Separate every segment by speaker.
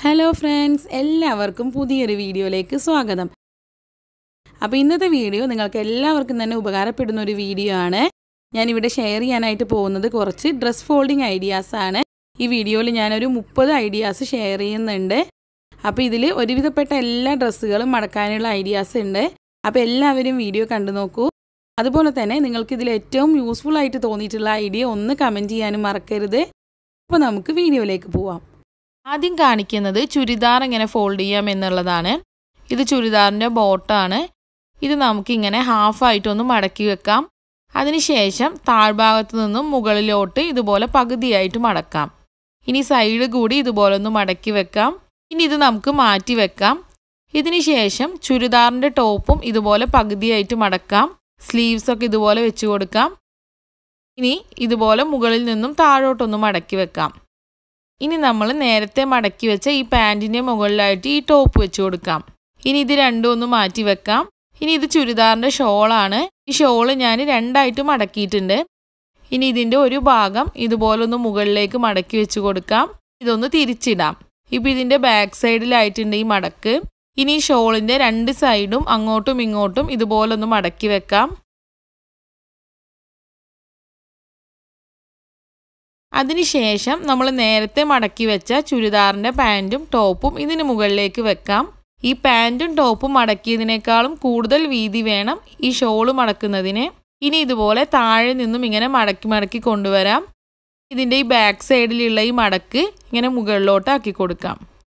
Speaker 1: hello friends എല്ലാവർക്കും പുതിയൊരു വീഡിയോയിലേക്ക് സ്വാഗതം അപ്പോൾ ഇന്നത്തെ വീഡിയോ നിങ്ങൾക്ക് എല്ലാവർക്കും തന്നെ ഉപകാരപ്പെടുന്ന ഒരു വീഡിയോ ആണ് ഞാനിവിടെ ഷെയർ ചെയ്യാനായിട്ട് പോകുന്നത് കുറച്ച് ഡ്രസ് ഫോൾഡിങ് ഐഡിയാസ് ആണ് ഈ വീഡിയോയിൽ ഞാനൊരു മുപ്പത് ഐഡിയാസ് ഷെയർ ചെയ്യുന്നുണ്ട് അപ്പോൾ ഇതിൽ ഒരുവിധപ്പെട്ട എല്ലാ ഡ്രസ്സുകളും മടക്കാനുള്ള ഐഡിയാസ് ഉണ്ട് അപ്പോൾ എല്ലാവരും വീഡിയോ കണ്ടു നോക്കൂ അതുപോലെ തന്നെ നിങ്ങൾക്ക് ഇതിൽ ഏറ്റവും യൂസ്ഫുൾ ആയിട്ട് തോന്നിയിട്ടുള്ള ഐഡിയ ഒന്ന് കമൻറ്റ് ചെയ്യാനും മറക്കരുത് അപ്പോൾ നമുക്ക് വീഡിയോയിലേക്ക് പോവാം
Speaker 2: ആദ്യം കാണിക്കുന്നത് ചുരിദാർ എങ്ങനെ ഫോൾഡ് ചെയ്യാം എന്നുള്ളതാണ് ഇത് ചുരിദാറിൻ്റെ ബോട്ടാണ് ഇത് നമുക്കിങ്ങനെ ഹാഫായിട്ടൊന്ന് മടക്കി വെക്കാം അതിനുശേഷം താഴ്ഭാഗത്തു നിന്നും മുകളിലോട്ട് ഇതുപോലെ പകുതിയായിട്ട് മടക്കാം ഇനി സൈഡ് കൂടി ഇതുപോലെ ഒന്ന് മടക്കി വെക്കാം ഇനി ഇത് നമുക്ക് മാറ്റി വെക്കാം ഇതിന് ശേഷം ചുരിദാറിൻ്റെ ടോപ്പും ഇതുപോലെ പകുതിയായിട്ട് മടക്കാം സ്ലീവ്സ് ഒക്കെ ഇതുപോലെ വെച്ച് കൊടുക്കാം ഇനി ഇതുപോലെ മുകളിൽ നിന്നും താഴോട്ടൊന്ന് മടക്കി വെക്കാം ഇനി നമ്മൾ നേരത്തെ മടക്കി വെച്ച ഈ പാൻറ്റിൻ്റെ മുകളിലായിട്ട് ഈ ടോപ്പ് വെച്ച് കൊടുക്കാം ഇനി ഇത് രണ്ടും ഒന്ന് മാറ്റി വെക്കാം ഇനി ഇത് ചുരിദാറിൻ്റെ ഷോളാണ് ഈ ഷോള് ഞാൻ രണ്ടായിട്ട് മടക്കിയിട്ടുണ്ട് ഇനി ഇതിൻ്റെ ഒരു ഭാഗം ഇതുപോലൊന്ന് മുകളിലേക്ക് മടക്കി വെച്ച് കൊടുക്കാം ഇതൊന്ന് തിരിച്ചിടാം ഇപ്പം ഇതിൻ്റെ ബാക്ക് സൈഡിലായിട്ടുണ്ട് ഈ മടക്ക് ഇനി ഈ ഷോളിൻ്റെ രണ്ട് സൈഡും അങ്ങോട്ടും ഇങ്ങോട്ടും ഇതുപോലൊന്ന് മടക്കി വെക്കാം അതിനുശേഷം നമ്മൾ നേരത്തെ മടക്കി വെച്ച ചുരിദാറിൻ്റെ പാൻറ്റും ടോപ്പും ഇതിന് മുകളിലേക്ക് വെക്കാം ഈ പാൻറ്റും ടോപ്പും മടക്കിയതിനേക്കാളും കൂടുതൽ വീതി വേണം ഈ ഷോള് മടക്കുന്നതിന് ഇനി ഇതുപോലെ താഴെ നിന്നും ഇങ്ങനെ മടക്കി മടക്കി കൊണ്ടുവരാം ഇതിൻ്റെ ഈ ബാക്ക് സൈഡിലുള്ള ഈ മടക്ക് ഇങ്ങനെ മുകളിലോട്ട് ആക്കി കൊടുക്കാം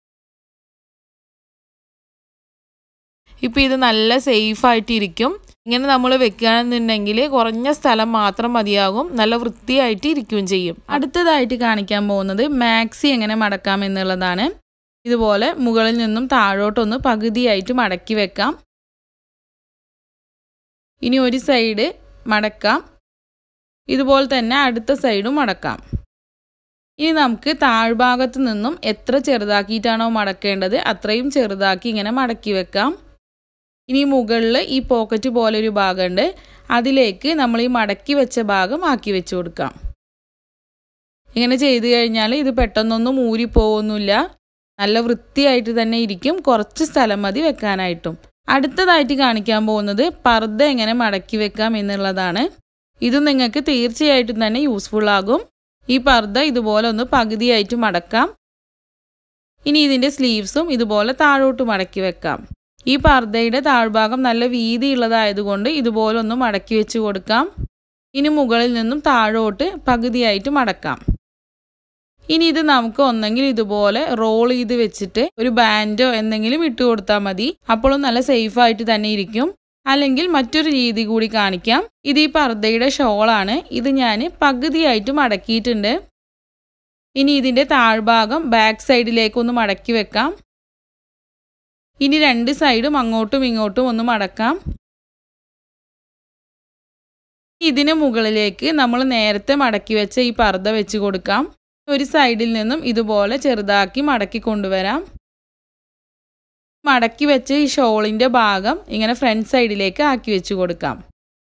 Speaker 2: ഇപ്പം ഇത് നല്ല സേഫായിട്ടിരിക്കും ഇങ്ങനെ നമ്മൾ വെക്കുകയാണെന്നുണ്ടെങ്കിൽ കുറഞ്ഞ സ്ഥലം മാത്രം മതിയാകും നല്ല വൃത്തിയായിട്ട് ഇരിക്കുകയും ചെയ്യും അടുത്തതായിട്ട് കാണിക്കാൻ പോകുന്നത് മാക്സി എങ്ങനെ മടക്കാം എന്നുള്ളതാണ് ഇതുപോലെ മുകളിൽ നിന്നും താഴോട്ടൊന്ന് പകുതിയായിട്ട് മടക്കി വെക്കാം ഇനി ഒരു സൈഡ് മടക്കാം ഇതുപോലെ തന്നെ അടുത്ത സൈഡും മടക്കാം ഇനി നമുക്ക് താഴ്ഭാഗത്ത് നിന്നും എത്ര ചെറുതാക്കിയിട്ടാണോ മടക്കേണ്ടത് അത്രയും ചെറുതാക്കി ഇങ്ങനെ മടക്കി വെക്കാം ഇനി മുകളിൽ ഈ പോക്കറ്റ് പോലെ ഒരു ഭാഗമുണ്ട് അതിലേക്ക് നമ്മൾ ഈ മടക്കി വെച്ച ഭാഗം ആക്കി വെച്ച് കൊടുക്കാം ഇങ്ങനെ ചെയ്തു കഴിഞ്ഞാൽ ഇത് പെട്ടെന്നൊന്നും ഊരിപ്പോകുന്നില്ല നല്ല വൃത്തിയായിട്ട് തന്നെ ഇരിക്കും കുറച്ച് സ്ഥലം മതി വെക്കാനായിട്ടും അടുത്തതായിട്ട് കാണിക്കാൻ പോകുന്നത് പർദ്ദ എങ്ങനെ മടക്കി വെക്കാം എന്നുള്ളതാണ് ഇത് നിങ്ങൾക്ക് തീർച്ചയായിട്ടും തന്നെ യൂസ്ഫുൾ ആകും ഈ പർദ്ദ ഇതുപോലെ ഒന്ന് പകുതിയായിട്ട് മടക്കാം ഇനി ഇതിൻ്റെ സ്ലീവ്സും ഇതുപോലെ താഴോട്ട് മടക്കി വെക്കാം ഈ പർദ്ദയുടെ താഴ്ഭാഗം നല്ല വീതിയുള്ളതായതുകൊണ്ട് ഇതുപോലെ ഒന്ന് മടക്കി വെച്ച് കൊടുക്കാം ഇനി മുകളിൽ നിന്നും താഴോട്ട് പകുതിയായിട്ട് മടക്കാം ഇനി ഇത് നമുക്ക് ഒന്നെങ്കിൽ ഇതുപോലെ റോൾ ചെയ്ത് വെച്ചിട്ട് ഒരു ബാൻഡോ എന്തെങ്കിലും ഇട്ട് കൊടുത്താൽ മതി അപ്പോഴും നല്ല സേഫായിട്ട് തന്നെ ഇരിക്കും അല്ലെങ്കിൽ മറ്റൊരു രീതി കൂടി കാണിക്കാം ഇത് ഈ പർദ്ദയുടെ ഷോളാണ് ഇത് ഞാൻ പകുതിയായിട്ട് മടക്കിയിട്ടുണ്ട് ഇനി ഇതിൻ്റെ താഴ്ഭാഗം ബാക്ക് സൈഡിലേക്ക് ഒന്ന് മടക്കി വെക്കാം ഇനി രണ്ട് സൈഡും അങ്ങോട്ടും ഇങ്ങോട്ടും ഒന്ന് മടക്കാം ഇതിന് മുകളിലേക്ക് നമ്മൾ നേരത്തെ മടക്കി വെച്ച ഈ പർദ്ദ വെച്ച് കൊടുക്കാം ഒരു സൈഡിൽ നിന്നും ഇതുപോലെ ചെറുതാക്കി മടക്കി കൊണ്ടുവരാം മടക്കി വെച്ച ഈ ഷോളിൻ്റെ ഭാഗം ഇങ്ങനെ ഫ്രണ്ട് സൈഡിലേക്ക് ആക്കി വെച്ച് കൊടുക്കാം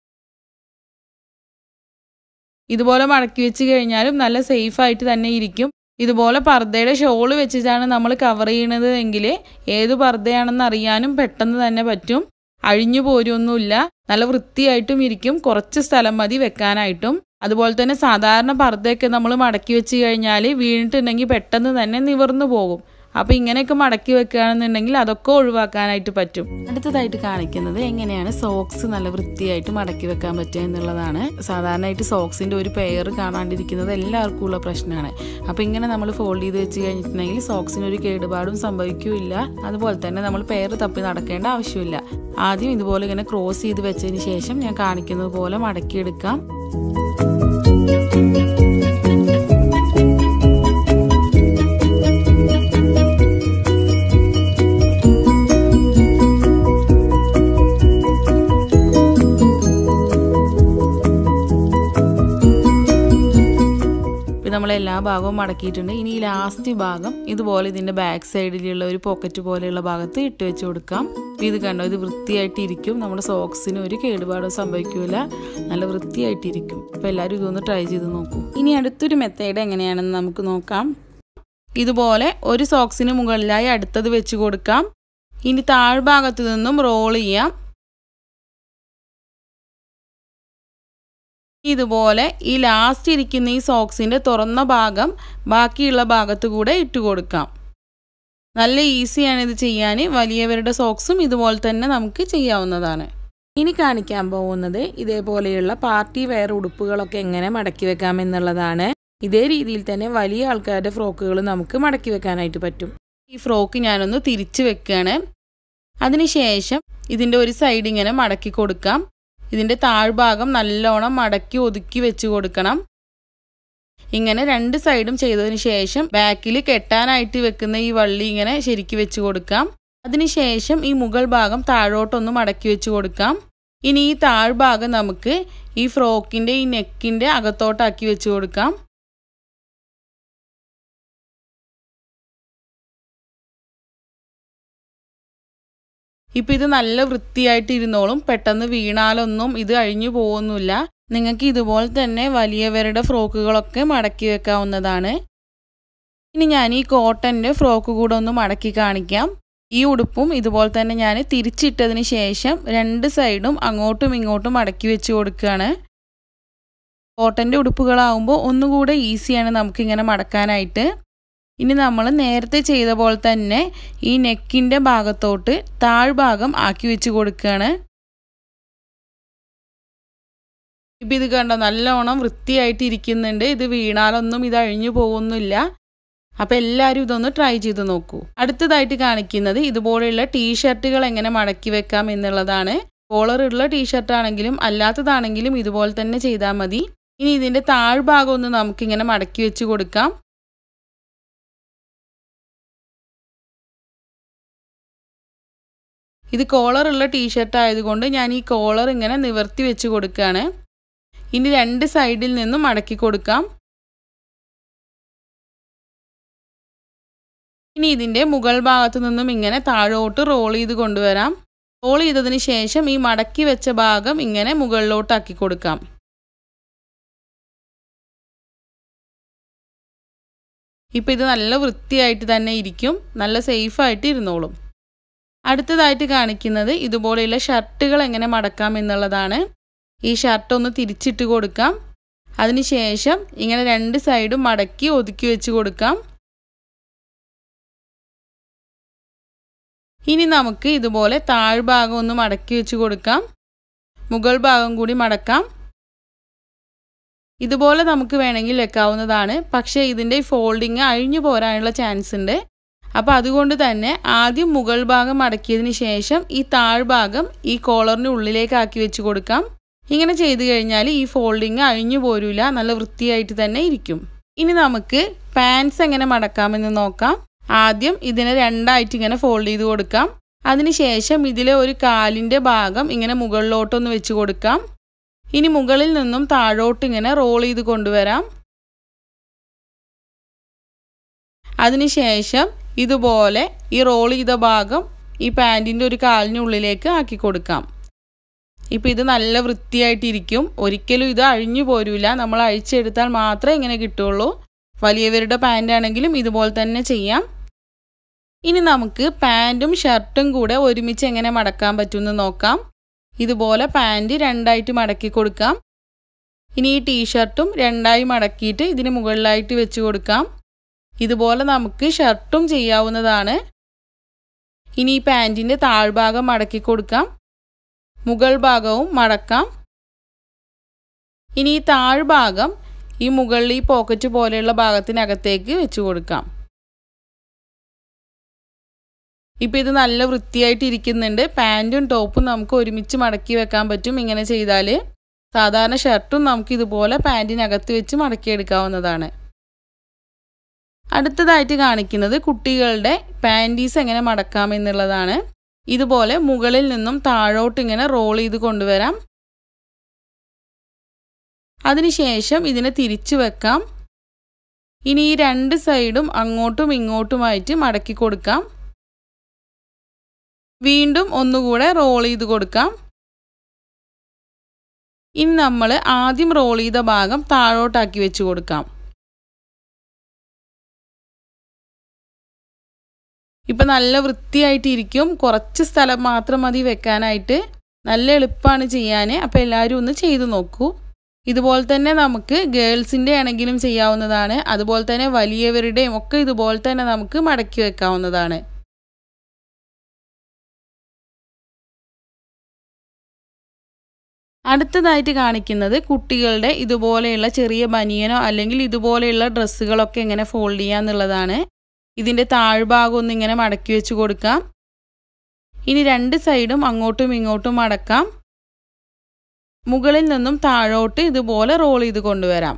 Speaker 2: ഇതുപോലെ മടക്കി വെച്ച് കഴിഞ്ഞാലും നല്ല സേഫായിട്ട് തന്നെ ഇരിക്കും ഇതുപോലെ പർദ്ദയുടെ ഷോള് വെച്ചിട്ടാണ് നമ്മൾ കവർ ചെയ്യണത് എങ്കിൽ ഏത് പർദ്ദയാണെന്ന് അറിയാനും പെട്ടെന്ന് തന്നെ പറ്റും അഴിഞ്ഞു പോരൊന്നുമില്ല നല്ല വൃത്തിയായിട്ടും ഇരിക്കും കുറച്ച് സ്ഥലം മതി വെക്കാനായിട്ടും അതുപോലെ തന്നെ സാധാരണ പർദ്ദയൊക്കെ നമ്മൾ മടക്കി വെച്ച് കഴിഞ്ഞാൽ വീണിട്ടുണ്ടെങ്കിൽ പെട്ടെന്ന് തന്നെ നിവർന്നു പോകും അപ്പോൾ ഇങ്ങനെയൊക്കെ മടക്കി വെക്കുകയാണെന്നുണ്ടെങ്കിൽ അതൊക്കെ ഒഴിവാക്കാനായിട്ട് പറ്റും
Speaker 1: അടുത്തതായിട്ട് കാണിക്കുന്നത് എങ്ങനെയാണ് സോക്സ് നല്ല വൃത്തിയായിട്ട് മടക്കി വെക്കാൻ പറ്റുക എന്നുള്ളതാണ് സാധാരണയായിട്ട് സോക്സിൻ്റെ ഒരു പെയർ കാണാണ്ടിരിക്കുന്നത് എല്ലാവർക്കും ഉള്ള പ്രശ്നമാണ് അപ്പോൾ ഇങ്ങനെ നമ്മൾ ഫോൾഡ് ചെയ്ത് വെച്ച് കഴിഞ്ഞിട്ടുണ്ടെങ്കിൽ സോക്സിന് ഒരു കേടുപാടും സംഭവിക്കില്ല അതുപോലെ തന്നെ നമ്മൾ പെയർ തപ്പി നടക്കേണ്ട ആവശ്യമില്ല ആദ്യം ഇതുപോലെ ഇങ്ങനെ ക്രോസ് ചെയ്ത് വെച്ചതിന് ശേഷം ഞാൻ കാണിക്കുന്നത് പോലെ മടക്കിയെടുക്കാം നമ്മൾ എല്ലാ ഭാഗവും മടക്കിയിട്ടുണ്ട് ഇനി ഈ ലാസ്റ്റ് ഭാഗം ഇതുപോലെ ഇതിൻ്റെ ബാക്ക് സൈഡിലുള്ള ഒരു പോക്കറ്റ് പോലെയുള്ള ഭാഗത്ത് ഇട്ട് വെച്ച് കൊടുക്കാം ഇത് കണ്ടോ ഇത് വൃത്തിയായിട്ടിരിക്കും നമ്മുടെ സോക്സിന് ഒരു കേടുപാടും സംഭവിക്കില്ല നല്ല വൃത്തിയായിട്ടിരിക്കും അപ്പോൾ എല്ലാവരും ഇതൊന്ന് ട്രൈ ചെയ്ത് നോക്കൂ ഇനി അടുത്തൊരു മെത്തേഡ് എങ്ങനെയാണെന്ന് നമുക്ക് നോക്കാം
Speaker 2: ഇതുപോലെ ഒരു സോക്സിന് മുകളിലായി അടുത്തത് വെച്ച് കൊടുക്കാം ഇനി താഴ്ഭാഗത്ത് നിന്നും റോൾ ചെയ്യാം ഇതുപോലെ ഈ ലാസ്റ്റ് ഇരിക്കുന്ന ഈ സോക്സിൻ്റെ തുറന്ന ഭാഗം ബാക്കിയുള്ള ഭാഗത്ത് കൂടെ ഇട്ട് കൊടുക്കാം നല്ല ഈസിയാണ് ഇത് ചെയ്യാൻ വലിയവരുടെ സോക്സും ഇതുപോലെ തന്നെ നമുക്ക് ചെയ്യാവുന്നതാണ്
Speaker 1: ഇനി കാണിക്കാൻ പോകുന്നത് ഇതേപോലെയുള്ള പാർട്ടി വെയർ ഉടുപ്പുകളൊക്കെ എങ്ങനെ മടക്കി വെക്കാം എന്നുള്ളതാണ് ഇതേ രീതിയിൽ തന്നെ വലിയ ആൾക്കാരുടെ ഫ്രോക്കുകൾ നമുക്ക് മടക്കി വെക്കാനായിട്ട് പറ്റും
Speaker 2: ഈ ഫ്രോക്ക് ഞാനൊന്ന് തിരിച്ച് വെക്കുകയാണ് അതിനുശേഷം ഇതിൻ്റെ ഒരു സൈഡ് ഇങ്ങനെ മടക്കി കൊടുക്കാം ഇതിൻ്റെ താഴ്ഭാഗം നല്ലോണം മടക്കി ഒതുക്കി വെച്ച് കൊടുക്കണം ഇങ്ങനെ രണ്ട് സൈഡും ചെയ്തതിന് ശേഷം ബാക്കിൽ കെട്ടാനായിട്ട് വെക്കുന്ന ഈ വള്ളി ഇങ്ങനെ ശരിക്ക് വെച്ച് കൊടുക്കാം അതിനുശേഷം ഈ മുകൾ ഭാഗം താഴോട്ടൊന്ന് മടക്കി വെച്ച് കൊടുക്കാം ഇനി ഈ താഴ്ഭാഗം നമുക്ക് ഈ ഫ്രോക്കിൻ്റെ ഈ നെക്കിൻ്റെ അകത്തോട്ടാക്കി വെച്ച് കൊടുക്കാം ഇപ്പം ഇത് നല്ല വൃത്തിയായിട്ട് ഇരുന്നോളും പെട്ടെന്ന് വീണാലൊന്നും ഇത് അഴിഞ്ഞു പോകുന്നില്ല നിങ്ങൾക്ക് ഇതുപോലെ തന്നെ വലിയവരുടെ ഫ്രോക്കുകളൊക്കെ മടക്കി വെക്കാവുന്നതാണ് ഇനി ഞാൻ ഈ കോട്ടൻ്റെ ഫ്രോക്ക് കൂടെ ഒന്ന് മടക്കി കാണിക്കാം ഈ ഉടുപ്പും ഇതുപോലെ തന്നെ ഞാൻ തിരിച്ചിട്ടതിന് ശേഷം രണ്ട് സൈഡും അങ്ങോട്ടും ഇങ്ങോട്ടും മടക്കി വെച്ച് കൊടുക്കുകയാണ് കോട്ടൻ്റെ ഉടുപ്പുകളാവുമ്പോൾ ഒന്നുകൂടെ ഈസിയാണ് നമുക്കിങ്ങനെ മടക്കാനായിട്ട് ഇനി നമ്മൾ നേരത്തെ ചെയ്ത പോലെ തന്നെ ഈ നെക്കിൻ്റെ ഭാഗത്തോട്ട് താഴ്ഭാഗം ആക്കി വെച്ച് കൊടുക്കുകയാണ് ഇപ്പം ഇത് കണ്ടോ നല്ലോണം വൃത്തിയായിട്ട് ഇരിക്കുന്നുണ്ട് ഇത് വീണാലൊന്നും ഇത് അഴിഞ്ഞു പോകുന്നില്ല അപ്പം എല്ലാവരും ഇതൊന്ന് ട്രൈ ചെയ്ത് നോക്കൂ അടുത്തതായിട്ട് കാണിക്കുന്നത് ഇതുപോലെയുള്ള ടീഷർട്ടുകൾ എങ്ങനെ മടക്കി വെക്കാം എന്നുള്ളതാണ് കോളറുള്ള ടീഷർട്ട് ആണെങ്കിലും അല്ലാത്തതാണെങ്കിലും ഇതുപോലെ തന്നെ ചെയ്താൽ മതി ഇനി ഇതിൻ്റെ താഴ്ഭാഗം ഒന്ന് നമുക്കിങ്ങനെ മടക്കി വെച്ച് കൊടുക്കാം ഇത് കോളറുള്ള ടീഷർട്ട് ആയതുകൊണ്ട് ഞാൻ ഈ കോളർ ഇങ്ങനെ നിവർത്തി വെച്ച് കൊടുക്കുകയാണ് ഇനി രണ്ട് സൈഡിൽ നിന്നും മടക്കി കൊടുക്കാം ഇനി ഇതിൻ്റെ മുകൾ ഭാഗത്തു നിന്നും ഇങ്ങനെ താഴോട്ട് റോൾ ചെയ്ത് കൊണ്ടുവരാം റോൾ ചെയ്തതിന് ശേഷം ഈ മടക്കി വെച്ച ഭാഗം ഇങ്ങനെ മുകളിലോട്ടാക്കി കൊടുക്കാം ഇപ്പം ഇത് നല്ല വൃത്തിയായിട്ട് തന്നെ ഇരിക്കും നല്ല സേഫായിട്ട് ഇരുന്നോളും അടുത്തതായിട്ട് കാണിക്കുന്നത് ഇതുപോലെയുള്ള ഷർട്ടുകൾ എങ്ങനെ മടക്കാം എന്നുള്ളതാണ് ഈ ഷർട്ട് ഒന്ന് തിരിച്ചിട്ട് കൊടുക്കാം അതിനുശേഷം ഇങ്ങനെ രണ്ട് സൈഡും മടക്കി ഒതുക്കി വെച്ച് കൊടുക്കാം ഇനി നമുക്ക് ഇതുപോലെ താഴ്ഭാഗം ഒന്ന് മടക്കി വെച്ച് കൊടുക്കാം മുകൾ ഭാഗം കൂടി മടക്കാം ഇതുപോലെ നമുക്ക് വേണമെങ്കിൽ വെക്കാവുന്നതാണ് പക്ഷേ ഇതിൻ്റെ ഫോൾഡിങ് അഴിഞ്ഞു പോരാനുള്ള ചാൻസ് ഉണ്ട് അപ്പോൾ അതുകൊണ്ട് തന്നെ ആദ്യം മുകൾ ഭാഗം മടക്കിയതിന് ശേഷം ഈ താഴ്ഭാഗം ഈ കോളറിന് ഉള്ളിലേക്ക് ആക്കി വെച്ച് കൊടുക്കാം ഇങ്ങനെ ചെയ്തു കഴിഞ്ഞാൽ ഈ ഫോൾഡിങ് അഴിഞ്ഞു പോരൂല നല്ല വൃത്തിയായിട്ട് തന്നെ ഇരിക്കും ഇനി നമുക്ക് പാൻസ് എങ്ങനെ മടക്കാമെന്ന് നോക്കാം ആദ്യം ഇതിനെ രണ്ടായിട്ട് ഇങ്ങനെ ഫോൾഡ് ചെയ്ത് കൊടുക്കാം അതിനുശേഷം ഇതിലെ ഒരു കാലിൻ്റെ ഭാഗം ഇങ്ങനെ മുകളിലോട്ടൊന്ന് വെച്ച് കൊടുക്കാം ഇനി മുകളിൽ നിന്നും താഴോട്ട് ഇങ്ങനെ റോൾ ചെയ്ത് കൊണ്ടുവരാം അതിനുശേഷം ഇതുപോലെ ഈ റോൾ ചെയ്ത ഭാഗം ഈ പാൻറ്റിൻ്റെ ഒരു കാലിനുള്ളിലേക്ക് ആക്കി കൊടുക്കാം ഇപ്പം ഇത് നല്ല വൃത്തിയായിട്ടിരിക്കും ഒരിക്കലും ഇത് അഴിഞ്ഞു പോരൂല നമ്മൾ അഴിച്ചെടുത്താൽ മാത്രമേ ഇങ്ങനെ കിട്ടുള്ളൂ വലിയവരുടെ പാൻ്റ് ആണെങ്കിലും ഇതുപോലെ തന്നെ ചെയ്യാം ഇനി നമുക്ക് പാൻറ്റും ഷർട്ടും കൂടെ ഒരുമിച്ച് എങ്ങനെ മടക്കാൻ പറ്റുമെന്ന് നോക്കാം ഇതുപോലെ പാൻറ്റ് രണ്ടായിട്ട് മടക്കി കൊടുക്കാം ഇനി ഈ ടീഷർട്ടും രണ്ടായി മടക്കിയിട്ട് ഇതിന് മുകളിലായിട്ട് വെച്ച് കൊടുക്കാം ഇതുപോലെ നമുക്ക് ഷർട്ടും ചെയ്യാവുന്നതാണ് ഇനി ഈ പാൻറ്റിൻ്റെ താഴ്ഭാഗം മടക്കി കൊടുക്കാം മുകൾ ഭാഗവും മടക്കാം ഇനി ഈ താഴ്ഭാഗം ഈ മുകളിൽ ഈ പോക്കറ്റ് പോലെയുള്ള ഭാഗത്തിനകത്തേക്ക് വെച്ച് കൊടുക്കാം ഇപ്പം ഇത് നല്ല വൃത്തിയായിട്ട് ഇരിക്കുന്നുണ്ട് പാൻറ്റും ടോപ്പും നമുക്ക് ഒരുമിച്ച് മടക്കി വെക്കാൻ പറ്റും ഇങ്ങനെ ചെയ്താൽ സാധാരണ ഷർട്ടും നമുക്ക് ഇതുപോലെ പാൻറ്റിനകത്ത് വെച്ച് മടക്കിയെടുക്കാവുന്നതാണ് അടുത്തതായിട്ട് കാണിക്കുന്നത് കുട്ടികളുടെ പാൻറ്റീസ് എങ്ങനെ മടക്കാമെന്നുള്ളതാണ് ഇതുപോലെ മുകളിൽ നിന്നും താഴോട്ട് ഇങ്ങനെ റോൾ ചെയ്ത് കൊണ്ടുവരാം അതിനുശേഷം ഇതിനെ തിരിച്ചു വെക്കാം ഇനി ഈ രണ്ട് സൈഡും അങ്ങോട്ടും ഇങ്ങോട്ടുമായിട്ട് മടക്കി കൊടുക്കാം വീണ്ടും ഒന്നുകൂടെ റോൾ ചെയ്ത് കൊടുക്കാം ഇനി നമ്മൾ ആദ്യം റോൾ ചെയ്ത ഭാഗം താഴോട്ടാക്കി വെച്ച് കൊടുക്കാം ഇപ്പം നല്ല വൃത്തിയായിട്ടിരിക്കും കുറച്ച് സ്ഥലം മാത്രം മതി വെക്കാനായിട്ട് നല്ല എളുപ്പമാണ് ചെയ്യാൻ അപ്പോൾ എല്ലാവരും ഒന്ന് ചെയ്തു നോക്കൂ ഇതുപോലെ തന്നെ നമുക്ക് ഗേൾസിൻ്റെ ആണെങ്കിലും ചെയ്യാവുന്നതാണ് അതുപോലെ തന്നെ വലിയവരുടെയും ഒക്കെ ഇതുപോലെ തന്നെ നമുക്ക് മടക്കി വെക്കാവുന്നതാണ് അടുത്തതായിട്ട് കാണിക്കുന്നത് കുട്ടികളുടെ ഇതുപോലെയുള്ള ചെറിയ ബനിയനോ അല്ലെങ്കിൽ ഇതുപോലെയുള്ള ഡ്രസ്സുകളൊക്കെ എങ്ങനെ ഫോൾഡ് ചെയ്യാന്നുള്ളതാണ് ഇതിൻ്റെ താഴ്ഭാഗം ഒന്ന് ഇങ്ങനെ മടക്കി വെച്ച് കൊടുക്കാം ഇനി രണ്ട് സൈഡും അങ്ങോട്ടും ഇങ്ങോട്ടും മടക്കാം മുകളിൽ നിന്നും താഴോട്ട് ഇതുപോലെ റോൾ ചെയ്ത് കൊണ്ടുവരാം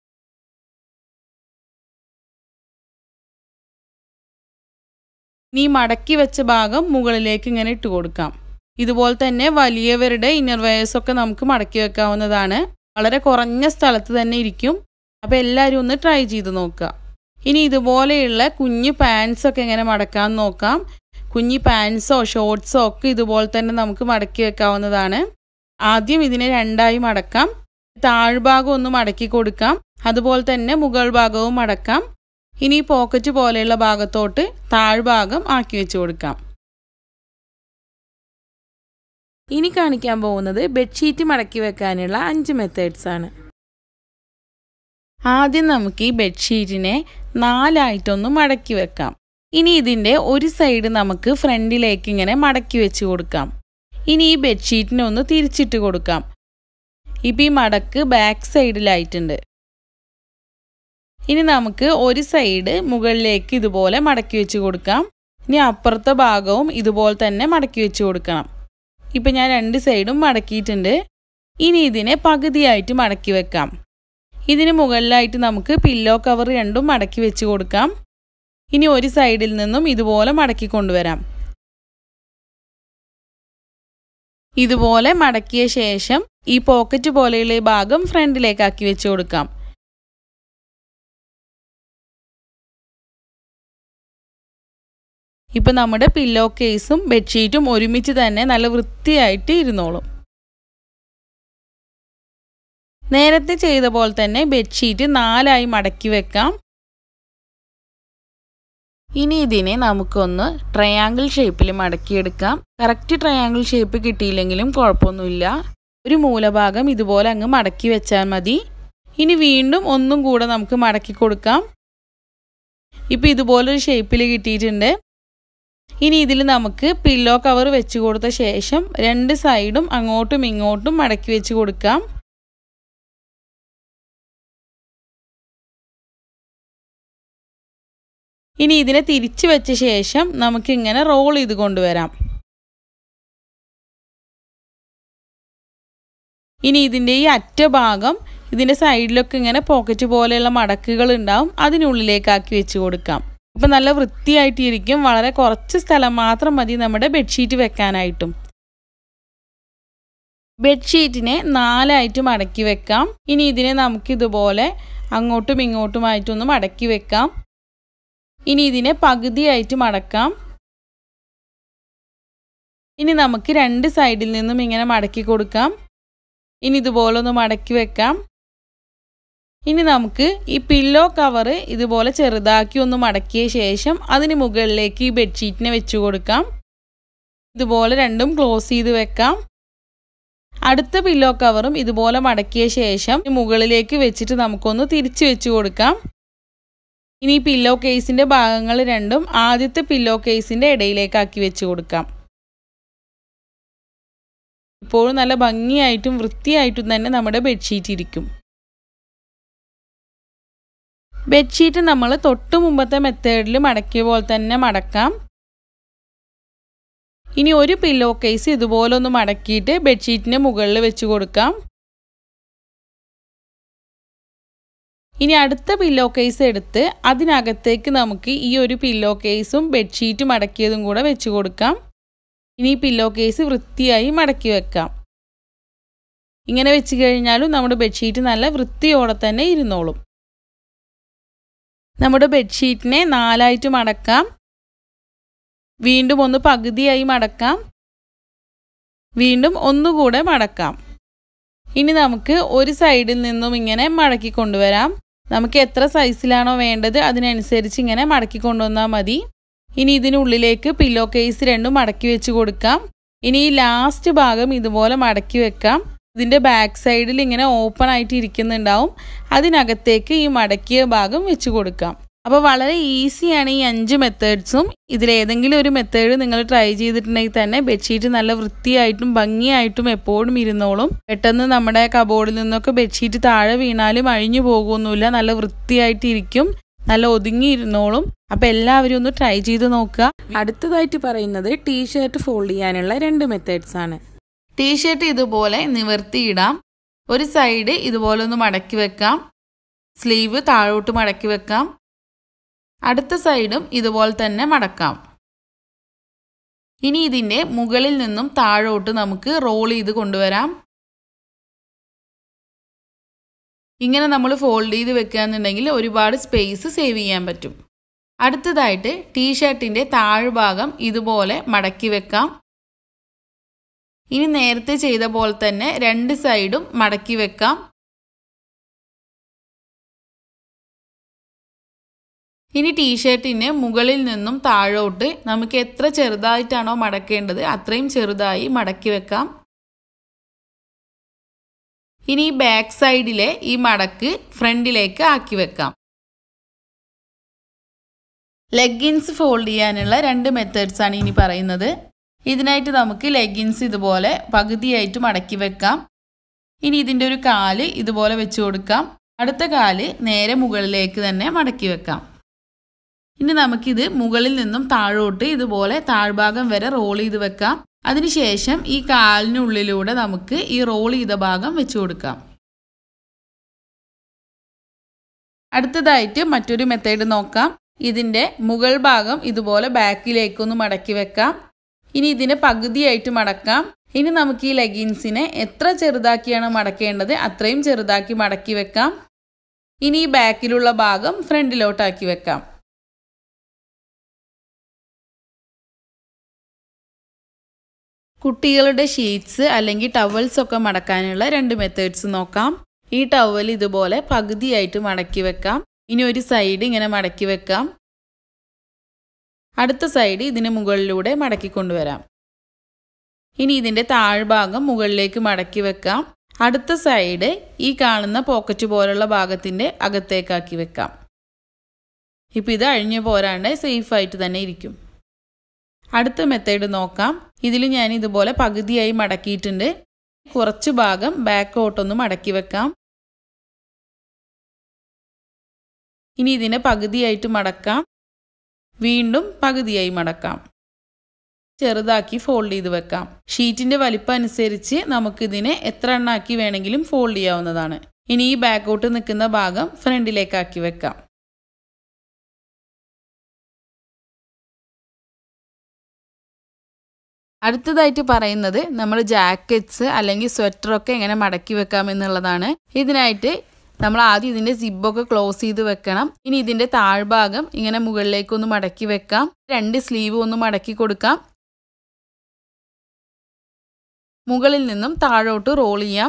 Speaker 2: ഇനി മടക്കി വെച്ച ഭാഗം മുകളിലേക്ക് ഇങ്ങനെ ഇട്ട് കൊടുക്കാം ഇതുപോലെ തന്നെ വലിയവരുടെ ഇന്നർ വെയേഴ്സൊക്കെ നമുക്ക് മടക്കി വെക്കാവുന്നതാണ് വളരെ കുറഞ്ഞ സ്ഥലത്ത് തന്നെ ഇരിക്കും അപ്പോൾ എല്ലാവരും ഒന്ന് ട്രൈ ചെയ്ത് നോക്കുക ഇനി ഇതുപോലെയുള്ള കുഞ്ഞു പാൻസൊക്കെ എങ്ങനെ മടക്കാമെന്ന് നോക്കാം കുഞ്ഞി പാൻസോ ഷോർട്ട്സോ ഒക്കെ ഇതുപോലെ തന്നെ നമുക്ക് മടക്കി വെക്കാവുന്നതാണ് ആദ്യം ഇതിനെ രണ്ടായി മടക്കാം താഴ്ഭാഗം ഒന്ന് മടക്കി കൊടുക്കാം അതുപോലെ തന്നെ മുകൾ ഭാഗവും മടക്കാം ഇനി പോക്കറ്റ് പോലെയുള്ള ഭാഗത്തോട്ട് താഴ്ഭാഗം ആക്കി വെച്ച് കൊടുക്കാം
Speaker 1: ഇനി കാണിക്കാൻ പോകുന്നത് ബെഡ്ഷീറ്റ് മടക്കി വെക്കാനുള്ള അഞ്ച് മെത്തേഡ്സ് ആണ്
Speaker 2: ആദ്യം നമുക്ക് ഈ ബെഡ്ഷീറ്റിനെ നാലായിട്ടൊന്ന് മടക്കി വെക്കാം ഇനി ഇതിൻ്റെ ഒരു സൈഡ് നമുക്ക് ഫ്രണ്ടിലേക്ക് ഇങ്ങനെ മടക്കി വെച്ച് കൊടുക്കാം ഇനി ഈ ബെഡ്ഷീറ്റിനെ ഒന്ന് തിരിച്ചിട്ട് കൊടുക്കാം ഇപ്പം ഈ മടക്ക് ബാക്ക് സൈഡിലായിട്ടുണ്ട് ഇനി നമുക്ക് ഒരു സൈഡ് മുകളിലേക്ക് ഇതുപോലെ മടക്കി വെച്ച് കൊടുക്കാം ഇനി അപ്പുറത്തെ ഭാഗവും ഇതുപോലെ തന്നെ മടക്കി വെച്ച് കൊടുക്കണം ഇപ്പം ഞാൻ രണ്ട് സൈഡും മടക്കിയിട്ടുണ്ട് ഇനി ഇതിനെ പകുതിയായിട്ട് മടക്കി വെക്കാം ഇതിന് മുകളിലായിട്ട് നമുക്ക് പില്ലോ കവർ രണ്ടും മടക്കി വെച്ച് കൊടുക്കാം ഇനി ഒരു സൈഡിൽ നിന്നും ഇതുപോലെ മടക്കി കൊണ്ടുവരാം ഇതുപോലെ മടക്കിയ ശേഷം ഈ പോക്കറ്റ് പോലെയുള്ള ഈ ഭാഗം ഫ്രണ്ടിലേക്കാക്കി വെച്ച് കൊടുക്കാം ഇപ്പം നമ്മുടെ പില്ലോ കേസും ബെഡ്ഷീറ്റും ഒരുമിച്ച് തന്നെ നല്ല വൃത്തിയായിട്ട് ഇരുന്നോളും നേരത്തെ ചെയ്ത പോലെ തന്നെ ബെഡ്ഷീറ്റ് നാലായി മടക്കി വെക്കാം ഇനി ഇതിനെ നമുക്കൊന്ന് ട്രയാങ്കിൾ ഷേപ്പിൽ മടക്കിയെടുക്കാം കറക്റ്റ് ട്രയാങ്കിൾ ഷേപ്പ് കിട്ടിയില്ലെങ്കിലും കുഴപ്പമൊന്നുമില്ല ഒരു മൂലഭാഗം ഇതുപോലെ അങ്ങ് മടക്കി വെച്ചാൽ മതി ഇനി വീണ്ടും ഒന്നും കൂടെ നമുക്ക് മടക്കി കൊടുക്കാം ഇപ്പം ഇതുപോലൊരു ഷേപ്പിൽ കിട്ടിയിട്ടുണ്ട് ഇനി ഇതിൽ നമുക്ക് പില്ലോ കവർ വെച്ച് കൊടുത്ത ശേഷം രണ്ട് സൈഡും അങ്ങോട്ടും ഇങ്ങോട്ടും മടക്കി വെച്ച് കൊടുക്കാം ഇനി ഇതിനെ തിരിച്ചു വെച്ച ശേഷം നമുക്കിങ്ങനെ റോൾ ചെയ്ത് കൊണ്ടുവരാം ഇനി ഇതിൻ്റെ ഈ അറ്റ ഭാഗം ഇതിൻ്റെ സൈഡിലൊക്കെ ഇങ്ങനെ പോക്കറ്റ് പോലെയുള്ള മടക്കുകൾ ഉണ്ടാവും അതിനുള്ളിലേക്കാക്കി വെച്ച് കൊടുക്കാം അപ്പം നല്ല വൃത്തിയായിട്ടിരിക്കും വളരെ കുറച്ച് സ്ഥലം മാത്രം മതി നമ്മുടെ ബെഡ്ഷീറ്റ് വെക്കാനായിട്ടും ബെഡ്ഷീറ്റിനെ നാലായിട്ട് മടക്കി വെക്കാം ഇനി ഇതിനെ നമുക്കിതുപോലെ അങ്ങോട്ടും ഇങ്ങോട്ടുമായിട്ടൊന്ന് മടക്കി വെക്കാം ഇനി ഇതിനെ പകുതിയായിട്ട് മടക്കാം ഇനി നമുക്ക് രണ്ട് സൈഡിൽ നിന്നും ഇങ്ങനെ മടക്കി കൊടുക്കാം ഇനി ഇതുപോലെ ഒന്ന് മടക്കി വെക്കാം ഇനി നമുക്ക് ഈ പില്ലോ കവർ ഇതുപോലെ ചെറുതാക്കി ഒന്ന് മടക്കിയ ശേഷം അതിന് മുകളിലേക്ക് ഈ ബെഡ്ഷീറ്റിനെ വെച്ച് കൊടുക്കാം ഇതുപോലെ രണ്ടും ക്ലോസ് ചെയ്ത് വെക്കാം അടുത്ത പില്ലോ കവറും ഇതുപോലെ മടക്കിയ ശേഷം മുകളിലേക്ക് വെച്ചിട്ട് നമുക്കൊന്ന് തിരിച്ചു വെച്ച് കൊടുക്കാം ഇനി ഈ പില്ലോ കേസിൻ്റെ ഭാഗങ്ങൾ രണ്ടും ആദ്യത്തെ പില്ലോ കേസിൻ്റെ ഇടയിലേക്കാക്കി വെച്ച് കൊടുക്കാം ഇപ്പോഴും നല്ല ഭംഗിയായിട്ടും വൃത്തിയായിട്ടും തന്നെ നമ്മുടെ ബെഡ്ഷീറ്റ് ഇരിക്കും ബെഡ്ഷീറ്റ് നമ്മൾ തൊട്ട് മുമ്പത്തെ മെത്തേഡിൽ മടക്കിയ പോലെ തന്നെ മടക്കാം ഇനി ഒരു പില്ലോ കേസ് ഇതുപോലെ ഒന്ന് മടക്കിയിട്ട് ബെഡ്ഷീറ്റിൻ്റെ മുകളിൽ വെച്ച് കൊടുക്കാം ഇനി അടുത്ത പില്ലോ കേസ് എടുത്ത് അതിനകത്തേക്ക് നമുക്ക് ഈ ഒരു പില്ലോ കേസും ബെഡ്ഷീറ്റ് മടക്കിയതും കൂടെ വെച്ച് കൊടുക്കാം ഇനി ഈ പില്ലോ കേസ് വൃത്തിയായി മടക്കി വെക്കാം ഇങ്ങനെ വെച്ച് കഴിഞ്ഞാലും നമ്മുടെ ബെഡ്ഷീറ്റ് നല്ല വൃത്തിയോടെ തന്നെ ഇരുന്നോളും നമ്മുടെ ബെഡ്ഷീറ്റിനെ നാലായിട്ട് മടക്കാം വീണ്ടും ഒന്ന് പകുതിയായി മടക്കാം വീണ്ടും ഒന്നുകൂടെ മടക്കാം ഇനി നമുക്ക് ഒരു സൈഡിൽ നിന്നും ഇങ്ങനെ മടക്കി കൊണ്ടുവരാം നമുക്ക് എത്ര സൈസിലാണോ വേണ്ടത് അതിനനുസരിച്ച് ഇങ്ങനെ മടക്കി കൊണ്ടുവന്നാൽ മതി ഇനി ഇതിനുള്ളിലേക്ക് പില്ലോ കേസ് രണ്ടും മടക്കി വെച്ച് കൊടുക്കാം ഇനി ഈ ലാസ്റ്റ് ഭാഗം ഇതുപോലെ മടക്കി വെക്കാം ഇതിൻ്റെ ബാക്ക് സൈഡിൽ ഇങ്ങനെ ഓപ്പൺ ആയിട്ട് ഇരിക്കുന്നുണ്ടാവും അതിനകത്തേക്ക് ഈ മടക്കിയ ഭാഗം വെച്ച് കൊടുക്കാം അപ്പോൾ വളരെ ഈസിയാണ് ഈ അഞ്ച് മെത്തേഡ്സും ഇതിലേതെങ്കിലും ഒരു മെത്തേഡ് നിങ്ങൾ ട്രൈ ചെയ്തിട്ടുണ്ടെങ്കിൽ തന്നെ ബെഡ്ഷീറ്റ് നല്ല വൃത്തിയായിട്ടും ഭംഗിയായിട്ടും എപ്പോഴും ഇരുന്നോളും പെട്ടെന്ന് നമ്മുടെ കബോർഡിൽ നിന്നൊക്കെ ബെഡ്ഷീറ്റ് താഴെ വീണാലും അഴിഞ്ഞു പോകുമൊന്നുമില്ല നല്ല വൃത്തിയായിട്ട് ഇരിക്കും നല്ല ഒതുങ്ങിയിരുന്നോളും അപ്പോൾ എല്ലാവരും ഒന്ന് ട്രൈ ചെയ്ത് നോക്കുക
Speaker 1: അടുത്തതായിട്ട് പറയുന്നത് ടീഷർട്ട് ഫോൾഡ് ചെയ്യാനുള്ള രണ്ട് മെത്തേഡ്സ് ആണ്
Speaker 2: ടീഷർട്ട് ഇതുപോലെ നിവർത്തിയിടാം ഒരു സൈഡ് ഇതുപോലെ ഒന്ന് മടക്കി വെക്കാം സ്ലീവ് താഴോട്ട് മടക്കി വെക്കാം അടുത്ത സൈഡും ഇതുപോലെ തന്നെ മടക്കാം ഇനി ഇതിൻ്റെ മുകളിൽ നിന്നും താഴോട്ട് നമുക്ക് റോൾ ചെയ്ത് കൊണ്ടുവരാം ഇങ്ങനെ നമ്മൾ ഫോൾഡ് ചെയ്ത് വെക്കുകയെന്നുണ്ടെങ്കിൽ ഒരുപാട് സ്പേസ് സേവ് ചെയ്യാൻ പറ്റും അടുത്തതായിട്ട് ടീഷർട്ടിൻ്റെ താഴ്ഭാഗം ഇതുപോലെ മടക്കി വെക്കാം ഇനി നേരത്തെ ചെയ്ത പോലെ തന്നെ രണ്ട് സൈഡും മടക്കി വെക്കാം ഇനി ടീഷർട്ടിന് മുകളിൽ നിന്നും താഴോട്ട് നമുക്ക് എത്ര ചെറുതായിട്ടാണോ മടക്കേണ്ടത് അത്രയും ചെറുതായി മടക്കി വെക്കാം ഇനി ഈ ബാക്ക് സൈഡിലെ ഈ മടക്ക് ഫ്രണ്ടിലേക്ക് ആക്കി വെക്കാം ലെഗിൻസ് ഫോൾഡ് ചെയ്യാനുള്ള രണ്ട് മെത്തേഡ്സ് ആണ് ഇനി പറയുന്നത് ഇതിനായിട്ട് നമുക്ക് ലെഗിൻസ് ഇതുപോലെ പകുതിയായിട്ട് മടക്കി വെക്കാം ഇനി ഇതിൻ്റെ ഒരു കാല് ഇതുപോലെ വെച്ച് കൊടുക്കാം അടുത്ത കാല് നേരെ മുകളിലേക്ക് തന്നെ മടക്കി വെക്കാം ഇനി നമുക്കിത് മുകളിൽ നിന്നും താഴോട്ട് ഇതുപോലെ താഴ്ഭാഗം വരെ റോൾ ചെയ്ത് വെക്കാം അതിനുശേഷം ഈ കാലിനുള്ളിലൂടെ നമുക്ക് ഈ റോൾ ചെയ്ത ഭാഗം വെച്ച് കൊടുക്കാം അടുത്തതായിട്ട് മറ്റൊരു മെത്തേഡ് നോക്കാം ഇതിൻ്റെ മുകൾ ഭാഗം ഇതുപോലെ ബാക്കിലേക്കൊന്ന് മടക്കി വെക്കാം ഇനി ഇതിനെ പകുതിയായിട്ട് മടക്കാം ഇനി നമുക്ക് ഈ ലെഗിൻസിനെ എത്ര ചെറുതാക്കിയാണ് മടക്കേണ്ടത് അത്രയും ചെറുതാക്കി മടക്കി വെക്കാം ഇനി ഈ ബാക്കിലുള്ള ഭാഗം ഫ്രണ്ടിലോട്ടാക്കി വെക്കാം കുട്ടികളുടെ ഷീറ്റ്സ് അല്ലെങ്കിൽ ടവൽസ് ഒക്കെ മടക്കാനുള്ള രണ്ട് മെത്തേഡ്സ് നോക്കാം ഈ ടവൽ ഇതുപോലെ പകുതിയായിട്ട് മടക്കി വെക്കാം ഇനി ഒരു സൈഡ് ഇങ്ങനെ മടക്കി വെക്കാം അടുത്ത സൈഡ് ഇതിന് മുകളിലൂടെ മടക്കി കൊണ്ടുവരാം ഇനി ഇതിൻ്റെ താഴ്ഭാഗം മുകളിലേക്ക് മടക്കി വെക്കാം അടുത്ത സൈഡ് ഈ കാണുന്ന പോക്കറ്റ് പോലുള്ള ഭാഗത്തിൻ്റെ അകത്തേക്കാക്കി വെക്കാം ഇപ്പം ഇത് അഴിഞ്ഞു പോരാണ്ട് സേഫായിട്ട് തന്നെ ഇരിക്കും അടുത്ത മെത്തേഡ് നോക്കാം ഇതിൽ ഞാൻ ഇതുപോലെ പകുതിയായി മടക്കിയിട്ടുണ്ട് കുറച്ച് ഭാഗം ബാക്കോട്ടൊന്ന് മടക്കി വെക്കാം ഇനി ഇതിനെ പകുതിയായിട്ട് മടക്കാം വീണ്ടും പകുതിയായി മടക്കാം ചെറുതാക്കി ഫോൾഡ് ചെയ്ത് വെക്കാം ഷീറ്റിന്റെ വലിപ്പം അനുസരിച്ച് നമുക്കിതിനെ എത്ര എണ്ണാക്കി വേണമെങ്കിലും ഫോൾഡ് ചെയ്യാവുന്നതാണ് ഇനി ഈ ബാക്കോട്ട് നിൽക്കുന്ന ഭാഗം ഫ്രണ്ടിലേക്കാക്കി വെക്കാം അടുത്തതായിട്ട് പറയുന്നത് നമ്മൾ ജാക്കറ്റ്സ് അല്ലെങ്കിൽ സ്വെറ്ററൊക്കെ എങ്ങനെ മടക്കി വെക്കാം എന്നുള്ളതാണ് ഇതിനായിട്ട് നമ്മൾ ആദ്യം ഇതിൻ്റെ സിബൊക്കെ ക്ലോസ് ചെയ്ത് വെക്കണം ഇനി ഇതിൻ്റെ താഴ്ഭാഗം ഇങ്ങനെ മുകളിലേക്കൊന്ന് മടക്കി വെക്കാം രണ്ട് സ്ലീവ് ഒന്ന് മടക്കി കൊടുക്കാം മുകളിൽ നിന്നും താഴോട്ട് റോൾ ചെയ്യാം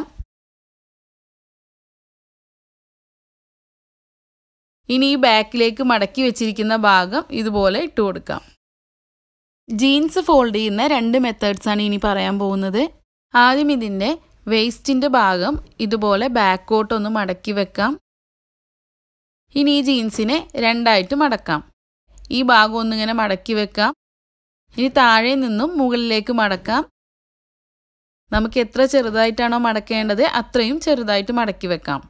Speaker 2: ഇനി ഈ ബാക്കിലേക്ക് മടക്കി വെച്ചിരിക്കുന്ന ഭാഗം ഇതുപോലെ ഇട്ട് കൊടുക്കാം ജീൻസ് ഫോൾഡ് ചെയ്യുന്ന രണ്ട് മെത്തേഡ്സാണ് ഇനി പറയാൻ പോകുന്നത് ആദ്യം ഇതിൻ്റെ വേസ്റ്റിൻ്റെ ഭാഗം ഇതുപോലെ ബാക്കോട്ടൊന്ന് മടക്കി വെക്കാം ഇനി ഈ ജീൻസിനെ രണ്ടായിട്ട് മടക്കാം ഈ ഭാഗം ഒന്നിങ്ങനെ മടക്കി വെക്കാം ഇനി താഴെ നിന്നും മുകളിലേക്ക് മടക്കാം നമുക്ക് എത്ര ചെറുതായിട്ടാണോ മടക്കേണ്ടത് അത്രയും ചെറുതായിട്ട് മടക്കി വെക്കാം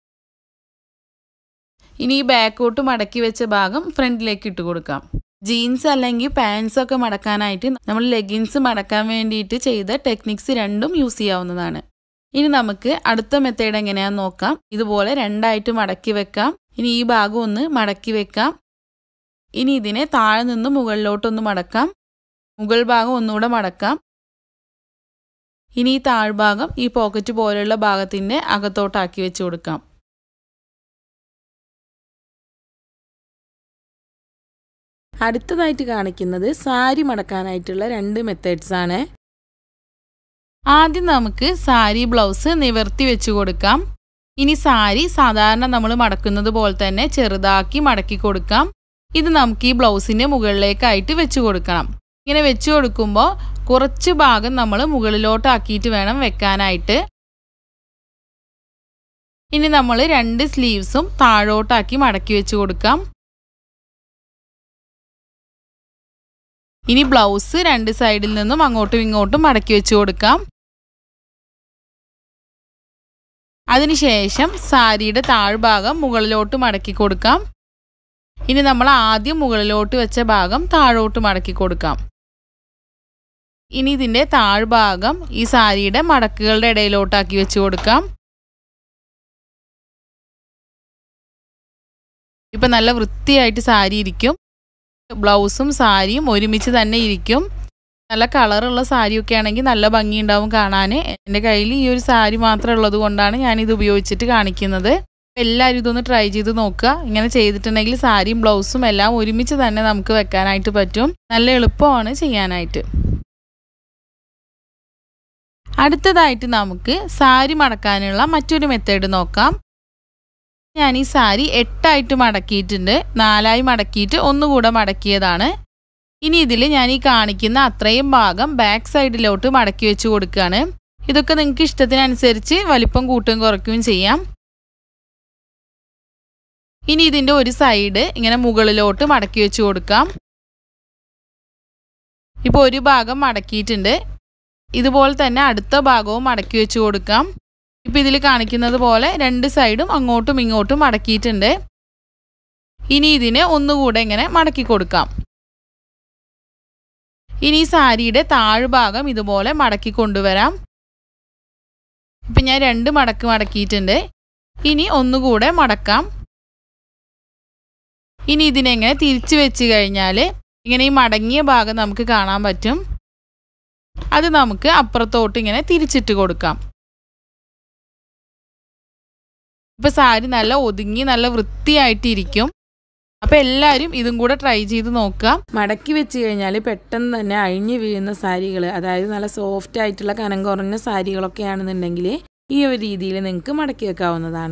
Speaker 2: ഇനി ഈ ബാക്കോട്ട് മടക്കി വെച്ച ഭാഗം ഫ്രണ്ടിലേക്ക് ഇട്ട് കൊടുക്കാം ജീൻസ് അല്ലെങ്കിൽ പാൻസ് ഒക്കെ മടക്കാനായിട്ട് നമ്മൾ ലെഗിൻസ് മടക്കാൻ വേണ്ടിയിട്ട് ചെയ്ത ടെക്നിക്സ് രണ്ടും യൂസ് ചെയ്യാവുന്നതാണ് ഇനി നമുക്ക് അടുത്ത മെത്തേഡ് എങ്ങനെയാന്ന് നോക്കാം ഇതുപോലെ രണ്ടായിട്ട് മടക്കി വെക്കാം ഇനി ഈ ഭാഗം ഒന്ന് മടക്കി വെക്കാം ഇനി ഇതിനെ താഴെ നിന്ന് മുകളിലോട്ടൊന്ന് മടക്കാം മുകൾ ഭാഗം ഒന്നുകൂടെ മടക്കാം ഇനി ഈ താഴ്ഭാഗം ഈ പോക്കറ്റ് പോലെയുള്ള ഭാഗത്തിൻ്റെ അകത്തോട്ടാക്കി വെച്ച് കൊടുക്കാം
Speaker 1: അടുത്തതായിട്ട് കാണിക്കുന്നത് സാരി മടക്കാനായിട്ടുള്ള രണ്ട് മെത്തേഡ്സ് ആണ്
Speaker 2: ആദ്യം നമുക്ക് സാരി ബ്ലൗസ് നിവർത്തി വെച്ച് കൊടുക്കാം ഇനി സാരി സാധാരണ നമ്മൾ മടക്കുന്നത് പോലെ തന്നെ ചെറുതാക്കി മടക്കി കൊടുക്കാം ഇത് നമുക്ക് ഈ ബ്ലൗസിൻ്റെ മുകളിലേക്കായിട്ട് വെച്ച് കൊടുക്കണം ഇങ്ങനെ വെച്ച് കൊടുക്കുമ്പോൾ കുറച്ച് ഭാഗം നമ്മൾ മുകളിലോട്ടാക്കിയിട്ട് വേണം വെക്കാനായിട്ട് ഇനി നമ്മൾ രണ്ട് സ്ലീവ്സും താഴോട്ടാക്കി മടക്കി വെച്ച് കൊടുക്കാം ഇനി ബ്ലൗസ് രണ്ട് സൈഡിൽ നിന്നും അങ്ങോട്ടും ഇങ്ങോട്ടും മടക്കി വെച്ച് കൊടുക്കാം അതിനുശേഷം സാരിയുടെ താഴ്ഭാഗം മുകളിലോട്ട് മടക്കി കൊടുക്കാം ഇനി നമ്മൾ ആദ്യം മുകളിലോട്ട് വെച്ച ഭാഗം താഴോട്ട് മടക്കി കൊടുക്കാം ഇനി ഇതിൻ്റെ താഴ്ഭാഗം ഈ സാരിയുടെ മടക്കുകളുടെ ഇടയിലോട്ടാക്കി വെച്ച് കൊടുക്കാം ഇപ്പം നല്ല വൃത്തിയായിട്ട് സാരി ഇരിക്കും ബ്ലൗസും സാരിയും ഒരുമിച്ച് തന്നെ ഇരിക്കും നല്ല കളറുള്ള സാരിയൊക്കെ ആണെങ്കിൽ നല്ല ഭംഗിയുണ്ടാവും കാണാൻ എൻ്റെ കയ്യിൽ ഈ ഒരു സാരി മാത്രം ഉള്ളത് കൊണ്ടാണ് ഞാനിത് ഉപയോഗിച്ചിട്ട് കാണിക്കുന്നത് എല്ലാവരും ഇതൊന്ന് ട്രൈ ചെയ്ത് നോക്കുക ഇങ്ങനെ ചെയ്തിട്ടുണ്ടെങ്കിൽ സാരിയും ബ്ലൗസും എല്ലാം ഒരുമിച്ച് തന്നെ നമുക്ക് വെക്കാനായിട്ട് പറ്റും നല്ല എളുപ്പമാണ് ചെയ്യാനായിട്ട് അടുത്തതായിട്ട് നമുക്ക് സാരി മടക്കാനുള്ള മറ്റൊരു മെത്തേഡ് നോക്കാം ഞാൻ ഈ സാരി എട്ടായിട്ട് മടക്കിയിട്ടുണ്ട് നാലായി മടക്കിയിട്ട് ഒന്നുകൂടെ മടക്കിയതാണ് ഇനി ഇതിൽ ഞാൻ ഈ കാണിക്കുന്ന അത്രയും ഭാഗം ബാക്ക് സൈഡിലോട്ട് മടക്കി വെച്ച് കൊടുക്കുകയാണ് ഇതൊക്കെ നിങ്ങൾക്ക് ഇഷ്ടത്തിനനുസരിച്ച് വലിപ്പം കൂട്ടുകയും കുറയ്ക്കുകയും ചെയ്യാം ഇനി ഇതിൻ്റെ ഒരു സൈഡ് ഇങ്ങനെ മുകളിലോട്ട് മടക്കി വെച്ച് കൊടുക്കാം ഇപ്പോൾ ഒരു ഭാഗം മടക്കിയിട്ടുണ്ട് ഇതുപോലെ തന്നെ അടുത്ത ഭാഗവും മടക്കി വെച്ച് കൊടുക്കാം ഇപ്പോൾ ഇതിൽ കാണിക്കുന്നത് പോലെ രണ്ട് സൈഡും അങ്ങോട്ടും ഇങ്ങോട്ടും മടക്കിയിട്ടുണ്ട് ഇനി ഇതിനെ ഒന്നുകൂടെ ഇങ്ങനെ മടക്കി കൊടുക്കാം ഇനി ഈ സാരിയുടെ താഴ്ഭാഗം ഇതുപോലെ മടക്കി കൊണ്ടുവരാം ഇപ്പം ഞാൻ രണ്ട് മടക്ക് മടക്കിയിട്ടുണ്ട് ഇനി ഒന്നുകൂടെ മടക്കാം ഇനി ഇതിനെങ്ങനെ തിരിച്ചു വെച്ച് കഴിഞ്ഞാൽ ഇങ്ങനെ ഈ മടങ്ങിയ ഭാഗം നമുക്ക് കാണാൻ പറ്റും അത് നമുക്ക് അപ്പുറത്തോട്ട് ഇങ്ങനെ തിരിച്ചിട്ട് കൊടുക്കാം ഇപ്പം സാരി നല്ല ഒതുങ്ങി നല്ല വൃത്തിയായിട്ടിരിക്കും അപ്പം എല്ലാവരും ഇതും കൂടെ ട്രൈ ചെയ്ത് നോക്കുക
Speaker 1: മടക്കി വെച്ച് കഴിഞ്ഞാൽ പെട്ടെന്ന് തന്നെ അഴിഞ്ഞു വീഴുന്ന സാരികൾ അതായത് നല്ല സോഫ്റ്റ് ആയിട്ടുള്ള കനം കുറഞ്ഞ സാരികളൊക്കെ ആണെന്നുണ്ടെങ്കിൽ ഈ ഒരു രീതിയിൽ നിങ്ങൾക്ക് മടക്കി വെക്കാവുന്നതാണ്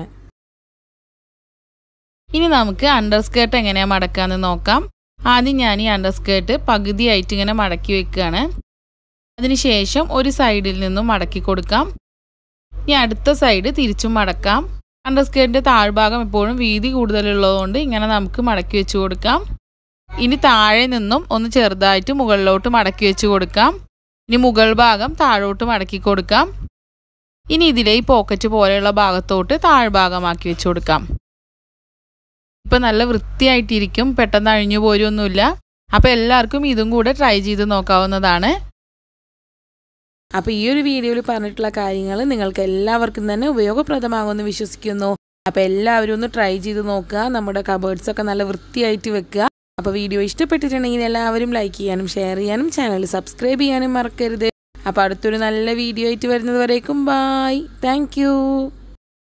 Speaker 2: ഇനി നമുക്ക് അണ്ടർ സ്കേർട്ട് എങ്ങനെയാണ് മടക്കാമെന്ന് നോക്കാം ആദ്യം ഞാൻ ഈ അണ്ടർ സ്കേർട്ട് പകുതിയായിട്ട് ഇങ്ങനെ മടക്കി വെക്കുകയാണ് അതിനുശേഷം ഒരു സൈഡിൽ നിന്നും മടക്കി കൊടുക്കാം ഇനി അടുത്ത സൈഡ് തിരിച്ചും മടക്കാം അണ്ടർ സ്കേർട്ടിൻ്റെ താഴ്ഭാഗം എപ്പോഴും വീതി കൂടുതലുള്ളതുകൊണ്ട് ഇങ്ങനെ നമുക്ക് മടക്കി വെച്ച് കൊടുക്കാം ഇനി താഴെ നിന്നും ഒന്ന് ചെറുതായിട്ട് മുകളിലോട്ട് മടക്കി വെച്ച് കൊടുക്കാം ഇനി മുകൾ ഭാഗം താഴോട്ട് മടക്കി കൊടുക്കാം ഇനി ഇതിലെ ഈ പോക്കറ്റ് പോലെയുള്ള ഭാഗത്തോട്ട് താഴ്ഭാഗമാക്കി വെച്ച് കൊടുക്കാം ഇപ്പം നല്ല വൃത്തിയായിട്ടിരിക്കും പെട്ടെന്ന് അഴിഞ്ഞു പോരൊന്നുമില്ല അപ്പോൾ എല്ലാവർക്കും ഇതും കൂടെ ട്രൈ ചെയ്ത് നോക്കാവുന്നതാണ്
Speaker 1: അപ്പോൾ ഈ ഒരു വീഡിയോയിൽ പറഞ്ഞിട്ടുള്ള കാര്യങ്ങൾ നിങ്ങൾക്ക് എല്ലാവർക്കും തന്നെ ഉപയോഗപ്രദമാകുമെന്ന് വിശ്വസിക്കുന്നു അപ്പോൾ എല്ലാവരും ഒന്ന് ട്രൈ ചെയ്ത് നോക്കുക നമ്മുടെ കബേർഡ്സ് ഒക്കെ നല്ല വൃത്തിയായിട്ട് വെക്കുക അപ്പോൾ വീഡിയോ ഇഷ്ടപ്പെട്ടിട്ടുണ്ടെങ്കിൽ എല്ലാവരും ലൈക്ക് ചെയ്യാനും ഷെയർ ചെയ്യാനും ചാനൽ സബ്സ്ക്രൈബ് ചെയ്യാനും മറക്കരുത് അപ്പോൾ അടുത്തൊരു നല്ല വീഡിയോ ആയിട്ട് വരുന്നത് വരേക്കും ബായ് താങ്ക്